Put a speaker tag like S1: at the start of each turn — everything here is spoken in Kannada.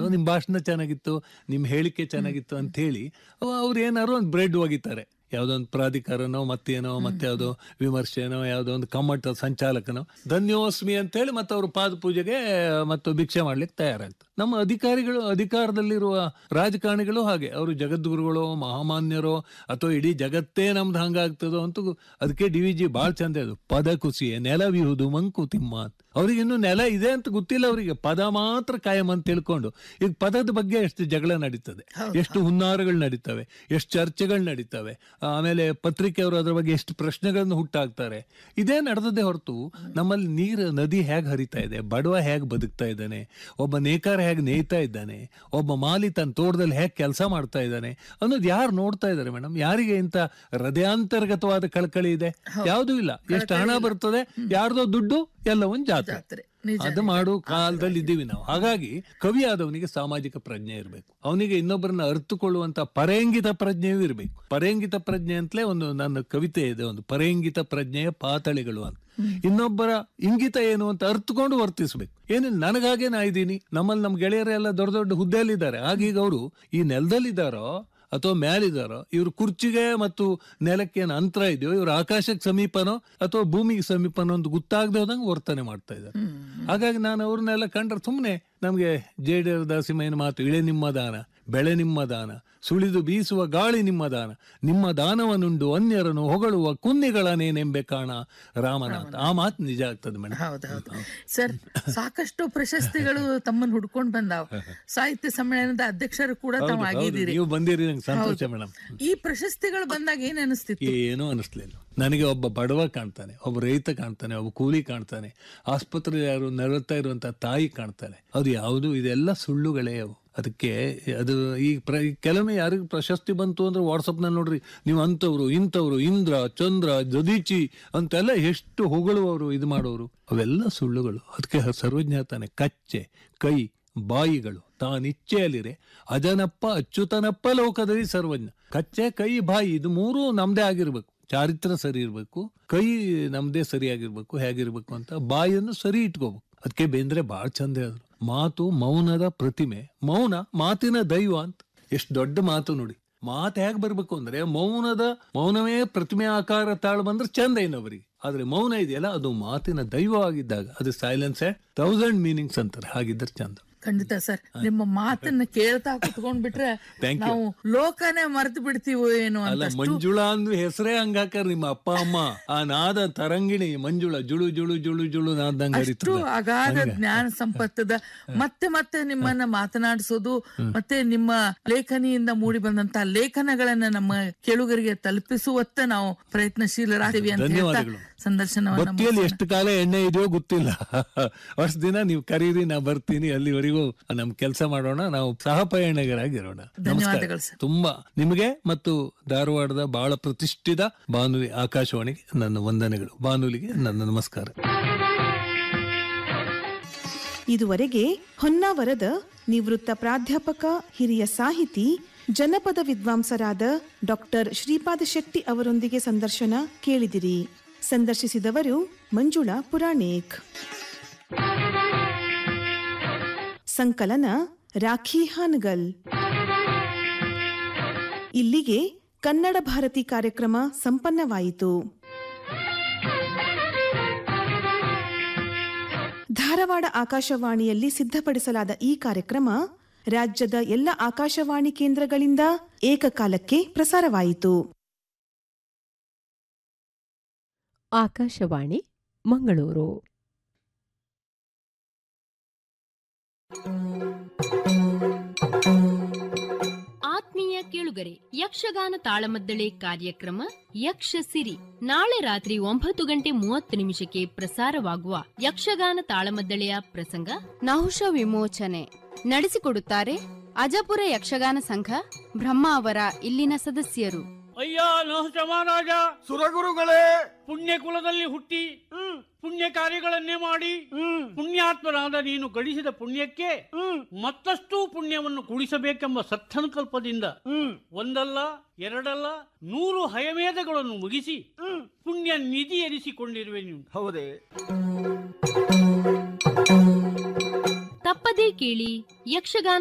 S1: ಓ, ನಿಮ್ ಭಾಷಣ ಚೆನ್ನಾಗಿತ್ತು ನಿಮ್ ಹೇಳಿಕೆ ಚೆನ್ನಾಗಿತ್ತು ಅಂತ ಹೇಳಿ ಅವ್ರು ಏನಾರು ಒಂದು ಬ್ರೆಡ್ ಒಗಿತಾರೆ ಯಾವ್ದೋ ಒಂದು ಪ್ರಾಧಿಕಾರನೋ ಮತ್ತೇನೋ ಮತ್ತೆ ಯಾವ್ದೋ ವಿಮರ್ಶೆನೋ ಯಾವ್ದೋ ಒಂದು ಕಮ್ಮಟ ಸಂಚಾಲಕನೋ ಧನ್ಯೋಸ್ಮಿ ಅಂತ ಹೇಳಿ ಮತ್ತೆ ಅವರು ಪಾದ ಪೂಜೆಗೆ ಮತ್ತು ಭಿಕ್ಷೆ ಮಾಡ್ಲಿಕ್ಕೆ ತಯಾರಾಗ್ತಾರೆ ನಮ್ಮ ಅಧಿಕಾರಿಗಳು ಅಧಿಕಾರದಲ್ಲಿರುವ ರಾಜಕಾರಣಿಗಳು ಹಾಗೆ ಅವರು ಜಗದ್ಗುರುಗಳು ಮಹಾಮಾನ್ಯರೋ ಅಥವಾ ಇಡೀ ಜಗತ್ತೇ ನಮ್ದು ಹಂಗಾಗ್ತದೋ ಅಂತೂ ಅದಕ್ಕೆ ಡಿ ವಿ ಜಿ ಬಾಳ್ ಚಂದ ಅದು ಪದ ಕುಸಿಯೇ ನೆಲವಿಹುದು ಮಂಕುತಿಮ್ಮ ಅಂತ ಅವ್ರಿಗೆ ಇನ್ನು ನೆಲ ಇದೆ ಅಂತ ಗೊತ್ತಿಲ್ಲ ಅವರಿಗೆ ಪದ ಮಾತ್ರ ಕಾಯಂ ಅಂತ ತಿಳ್ಕೊಂಡು ಈಗ ಪದದ ಬಗ್ಗೆ ಎಷ್ಟು ಜಗಳ ನಡೀತದೆ ಎಷ್ಟು ಹುನ್ನಾರಗಳು ನಡೀತವೆ ಎಷ್ಟು ಚರ್ಚೆಗಳು ನಡೀತವೆ ಆಮೇಲೆ ಪತ್ರಿಕೆಯವರು ಅದ್ರ ಬಗ್ಗೆ ಎಷ್ಟು ಪ್ರಶ್ನೆಗಳನ್ನು ಹುಟ್ಟಾಕ್ತಾರೆ ಇದೇ ನಡೆದದೇ ಹೊರತು ನಮ್ಮಲ್ಲಿ ನೀರು ನದಿ ಹೇಗೆ ಹರಿತಾ ಇದೆ ಬಡವ ಹೇಗೆ ಬದುಕ್ತಾ ಇದ್ದಾನೆ ಒಬ್ಬ ನೇಕಾರ ಹೇಗೆ ನೇಯ್ತಾ ಇದ್ದಾನೆ ಒಬ್ಬ ಮಾಲಿ ತನ್ನ ತೋಟದಲ್ಲಿ ಹೇಗೆ ಕೆಲಸ ಮಾಡ್ತಾ ಇದ್ದಾನೆ ಅನ್ನೋದು ಯಾರು ನೋಡ್ತಾ ಇದ್ದಾರೆ ಮೇಡಮ್ ಯಾರಿಗೆ ಇಂಥ ಹೃದಯಾಂತರ್ಗತವಾದ ಕಳಕಳಿ ಇದೆ ಯಾವುದೂ ಇಲ್ಲ ಎಷ್ಟು ಹಣ ಬರ್ತದೆ ಯಾರ್ದೋ ದುಡ್ಡು ಎಲ್ಲ ಒಂದು ಜಾತ್ರೆ
S2: ಜಾತ್ರೆ ನಿಜ
S1: ಅದು ಮಾಡೋ ಕಾಲದಲ್ಲಿ ಇದ್ದೀವಿ ನಾವು ಹಾಗಾಗಿ ಕವಿ ಆದವನಿಗೆ ಸಾಮಾಜಿಕ ಪ್ರಜ್ಞೆ ಇರಬೇಕು ಅವನಿಗೆ ಇನ್ನೊಬ್ಬರನ್ನ ಅರ್ಥಕೊಳ್ಳುವಂತ ಪರೇಂಗಿತ ಪ್ರಜ್ಞೆಯೂ ಇರಬೇಕು ಪರೇಂಗಿತ ಪ್ರಜ್ಞೆ ಅಂತಲೇ ಒಂದು ನನ್ನ ಕವಿತೆ ಇದೆ ಒಂದು ಪರೇಂಗಿತ ಪ್ರಜ್ಞೆಯ ಪಾತಳಿಗಳು ಅಂತ ಇನ್ನೊಬ್ಬರ ಇಂಗಿತ ಏನು ಅಂತ ಅರ್ಥಕೊಂಡು ವರ್ತಿಸ್ಬೇಕು ಏನಿಲ್ಲ ನನಗಾಗೆ ನಾ ಇದ್ದೀನಿ ನಮ್ಮಲ್ಲಿ ನಮ್ಮ ಗೆಳೆಯರೆಲ್ಲ ದೊಡ್ಡ ದೊಡ್ಡ ಹುದ್ದೆಯಲ್ಲಿದ್ದಾರೆ ಆಗೀಗ ಅವರು ಈ ನೆಲದಲ್ಲಿದ್ದಾರೋ ಅಥವಾ ಮೇಲಿದಾರೋ ಇವ್ರ ಕುರ್ಚಿಗೆ ಮತ್ತು ನೆಲಕ್ಕೆ ಏನು ಅಂತರ ಇದೆಯೋ ಇವ್ರ ಆಕಾಶಕ್ಕೆ ಸಮೀಪನೋ ಅಥವಾ ಭೂಮಿಗೆ ಸಮೀಪನೋ ಅಂತ ಗೊತ್ತಾಗದೆ ಹೋದಂಗೆ ವರ್ತನೆ ಮಾಡ್ತಾ ಇದ್ದಾರೆ ಹಾಗಾಗಿ ನಾನು ಅವ್ರನ್ನೆಲ್ಲ ಕಂಡ್ರೆ ಸುಮ್ಮನೆ ನಮಗೆ ಜೇಡಿಯರ ದಾಸಿಮಯ್ಯನ ಮಾತು ಇಳೆ ನಿಮ್ಮ ದಾನ ಬೆಳೆ ನಿಮ್ಮ ದಾನ ಸುಳಿದು ಬೀಸುವ ಗಾಳಿ ನಿಮ್ಮ ದಾನ ನಿಮ್ಮ ದಾನವನ್ನುಂಡು ಅನ್ಯರನ್ನು ಹೊಗಳುವ ಕುನ್ನಿಗಳನೇನೆಂಬೆ ಕಾಣ ರಾಮನಾಥ ಆ ಮಾತು ನಿಜ ಆಗ್ತದೆ ಮೇಡಮ್
S2: ಹೌದೌದು ಸರ್ ಸಾಕಷ್ಟು ಪ್ರಶಸ್ತಿಗಳು ತಮ್ಮನ್ನು ಹುಡ್ಕೊಂಡ್ ಬಂದಾವ್ ಸಾಹಿತ್ಯ ಸಮ್ಮೇಳನದ ಅಧ್ಯಕ್ಷರು ಕೂಡ ತಾವು ಆಗಿದ್ದೀರಿ
S1: ನೀವು ಬಂದಿರಿ ನಂಗೆ ಸಂತೋಷ ಮೇಡಮ್
S2: ಈ ಪ್ರಶಸ್ತಿಗಳು ಬಂದಾಗ ಏನ್ ಅನಿಸ್ತಿತ್ತು
S1: ಏನೂ ಅನಿಸ್ಲಿಲ್ಲ ನನಗೆ ಒಬ್ಬ ಬಡವ ಕಾಣ್ತಾನೆ ಒಬ್ಬ ರೈತ ಕಾಣ್ತಾನೆ ಒಬ್ಬ ಕೂಲಿ ಕಾಣ್ತಾನೆ ಆಸ್ಪತ್ರೆ ಯಾರು ನರಳ್ತಾ ಇರುವಂತ ತಾಯಿ ಕಾಣ್ತಾಳೆ ಅದು ಯಾವುದು ಇದೆಲ್ಲ ಸುಳ್ಳುಗಳೇ ಅವು ಅದಕ್ಕೆ ಅದು ಈ ಪ್ರ ಈ ಕೆಲವೊಮ್ಮೆ ಯಾರಿಗೂ ಪ್ರಶಸ್ತಿ ಬಂತು ಅಂದ್ರೆ ವಾಟ್ಸಪ್ನಲ್ಲಿ ನೋಡ್ರಿ ನೀವು ಅಂಥವ್ರು ಇಂಥವ್ರು ಇಂದ್ರ ಚಂದ್ರ ದದೀಚಿ ಅಂತೆಲ್ಲ ಎಷ್ಟು ಹೊಗಳುವವರು ಇದು ಮಾಡೋರು ಅವೆಲ್ಲ ಸುಳ್ಳುಗಳು ಅದಕ್ಕೆ ಸರ್ವಜ್ಞ ತಾನೆ ಕಚ್ಚೆ ಕೈ ಬಾಯಿಗಳು ತಾನಿಚ್ಛೆಯಲ್ಲಿರೆ ಅಜನಪ್ಪ ಅಚ್ಯುತನಪ್ಪ ಲೋಕದಲ್ಲಿ ಸರ್ವಜ್ಞ ಕಚ್ಚೆ ಕೈ ಬಾಯಿ ಇದು ಮೂರೂ ನಮ್ದೇ ಆಗಿರ್ಬೇಕು ಚಾರಿತ್ರ ಸರಿ ಇರ್ಬೇಕು ಕೈ ನಮ್ದೇ ಸರಿಯಾಗಿರ್ಬೇಕು ಹೇಗಿರ್ಬೇಕು ಅಂತ ಬಾಯಿಯನ್ನು ಸರಿ ಇಟ್ಕೋಬೇಕು ಅದಕ್ಕೆ ಬೇಂದ್ರೆ ಬಾಳ್ ಚಂದ ಹೇಳಿದ್ರು ಮಾತು ಮೌನದ ಪ್ರತಿಮೆ ಮೌನ ಮಾತಿನ ದೈವ ಅಂತ ಎಷ್ಟು ದೊಡ್ಡ ಮಾತು ನೋಡಿ ಮಾತು ಹೇಗೆ ಬರ್ಬೇಕು ಅಂದ್ರೆ ಮೌನದ ಮೌನವೇ ಪ್ರತಿಮೆ ಆಕಾರ ತಾಳು ಬಂದ್ರೆ ಚಂದ ಇನ್ನೊಬ್ಬರಿಗೆ ಆದ್ರೆ ಮೌನ ಇದೆಯಲ್ಲ ಅದು ಮಾತಿನ ದೈವ ಆಗಿದ್ದಾಗ ಅದು ಸೈಲೆನ್ಸ್ ತೌಸಂಡ್ ಮೀನಿಂಗ್ಸ್ ಅಂತಾರೆ ಹಾಗಿದ್ರೆ ಚಂದ
S2: ಖಂಡಿತ ಸರ್ ನಿಮ್ಮ ಮಾತನ್ನ ಕೇಳ್ತಾ ಕುತ್ಕೊಂಡ್ಬಿಟ್ರೆ
S1: Thank you.
S2: ನಾವು ಲೋಕನೇ ಮರೆತು ಬಿಡ್ತೀವೋ ಏನೋ
S1: ಅಲ್ಲ
S2: ಅಂತ
S1: ಮಂಜುಳಾ ಅಂದ್ರೆ ಹೆಸರೇ ಹಂಗಾಕರ್ ನಿಮ್ಮ ಅಪ್ಪ ಅಮ್ಮ ಆ ನಾದ ತರಂಗಿಣಿ ಮಂಜುಳ ಜುಳು ಜುಳು ಜುಳು ಜುಳು ನಾದಂಗ
S2: ಅಷ್ಟು ಅಗಾಧ ಜ್ಞಾನ ಸಂಪತ್ತದ ಮತ್ತೆ ಮತ್ತೆ ನಿಮ್ಮನ್ನ ಮಾತನಾಡಿಸೋದು ಮತ್ತೆ ನಿಮ್ಮ ಲೇಖನಿಯಿಂದ ಮೂಡಿ ಬಂದಂತ ಲೇಖನಗಳನ್ನ ನಮ್ಮ ಕೇಳುಗರಿಗೆ ತಲುಪಿಸುವತ್ತ ನಾವು ಪ್ರಯತ್ನಶೀಲರಾಗ್ತೀವಿ ಅಂತ ಹೇಳ್ತಾ
S1: ಧನ್ಯವಾದಗಳು.
S2: ಸಂದರ್ಶನವನ್ನ
S1: ಬತ್ತಿಯಲ್ಲಿ ಎಷ್ಟು ಕಾಲ ಎಣ್ಣೆ ಇದೆಯೋ ಗೊತ್ತಿಲ್ಲ ವರ್ಷ ದಿನ ನೀವು ಕರೀರಿ ನಾ ಬರ್ತೀನಿ ಅಲ್ಲಿವರೆಗೂ ನಮ್ ಕೆಲಸ ಮಾಡೋಣ ನಾವು ಸಹ ಪಯಣಿಗರಾಗಿರೋಣ
S2: ಧನ್ಯವಾದಗಳು ಸರ್.
S1: ತುಂಬಾ ನಿಮಗೆ ಮತ್ತು ಧಾರವಾಡದ ಬಹಳ ಪ್ರತಿಷ್ಠಿತ ಬಾನುಲಿ ಆಕಾಶವಾಣಿಗೆ ನನ್ನ ವಂದನೆಗಳು ಬಾನುಲಿಗೆ ನನ್ನ ನಮಸ್ಕಾರ
S3: ಇದುವರೆಗೆ ಹೊನ್ನಾವರದ ನಿವೃತ್ತ ಪ್ರಾಧ್ಯಾಪಕ ಹಿರಿಯ ಸಾಹಿತಿ ಜನಪದ ವಿದ್ವಾಂಸರಾದ ಡಾಕ್ಟರ್ ಶ್ರೀಪಾದ ಶೆಟ್ಟಿ ಅವರೊಂದಿಗೆ ಸಂದರ್ಶನ ಕೇಳಿದಿರಿ ಸಂದರ್ಶಿಸಿದವರು ಮಂಜುಳಾ ಪುರಾಣಿಕ್ ಸಂಕಲನ ರಾಖಿ ಹಾನಗಲ್ ಇಲ್ಲಿಗೆ ಕನ್ನಡ ಭಾರತಿ ಕಾರ್ಯಕ್ರಮ ಸಂಪನ್ನವಾಯಿತು ಧಾರವಾಡ ಆಕಾಶವಾಣಿಯಲ್ಲಿ ಸಿದ್ಧಪಡಿಸಲಾದ ಈ ಕಾರ್ಯಕ್ರಮ ರಾಜ್ಯದ ಎಲ್ಲ ಆಕಾಶವಾಣಿ ಕೇಂದ್ರಗಳಿಂದ ಏಕಕಾಲಕ್ಕೆ ಪ್ರಸಾರವಾಯಿತು
S4: ಆಕಾಶವಾಣಿ ಮಂಗಳೂರು
S5: ಆತ್ಮೀಯ ಕೇಳುಗರೆ ಯಕ್ಷಗಾನ ತಾಳಮದ್ದಳೆ ಕಾರ್ಯಕ್ರಮ ಯಕ್ಷ ಸಿರಿ ನಾಳೆ ರಾತ್ರಿ ಒಂಬತ್ತು ಗಂಟೆ ಮೂವತ್ತು ನಿಮಿಷಕ್ಕೆ ಪ್ರಸಾರವಾಗುವ ಯಕ್ಷಗಾನ ತಾಳಮದ್ದಳೆಯ ಪ್ರಸಂಗ
S6: ನಹುಷ ವಿಮೋಚನೆ ನಡೆಸಿಕೊಡುತ್ತಾರೆ ಅಜಪುರ ಯಕ್ಷಗಾನ ಸಂಘ ಬ್ರಹ್ಮ ಅವರ ಇಲ್ಲಿನ ಸದಸ್ಯರು
S7: ಅಯ್ಯ ನಹುಷ ಮಹಾರಾಜ
S8: ಸುರಗುರುಗಳೇ
S7: ಪುಣ್ಯ ಕುಲದಲ್ಲಿ ಹುಟ್ಟಿ ಪುಣ್ಯ ಕಾರ್ಯಗಳನ್ನೇ ಮಾಡಿ ಪುಣ್ಯಾತ್ಮರಾದ ನೀನು ಗಳಿಸಿದ ಪುಣ್ಯಕ್ಕೆ ಮತ್ತಷ್ಟು ಪುಣ್ಯವನ್ನು ಕೂಡಿಸಬೇಕೆಂಬ ಸತ್ಸಂಕಲ್ಪದಿಂದ ಒಂದಲ್ಲ ಎರಡಲ್ಲ ನೂರು ಹಯಮೇಧಗಳನ್ನು ಮುಗಿಸಿ ಪುಣ್ಯ ನಿಧಿ ಎನಿಸಿಕೊಂಡಿರುವೆ ನೀವು
S8: ಹೌದೇ
S5: ತಪ್ಪದೇ ಕೇಳಿ ಯಕ್ಷಗಾನ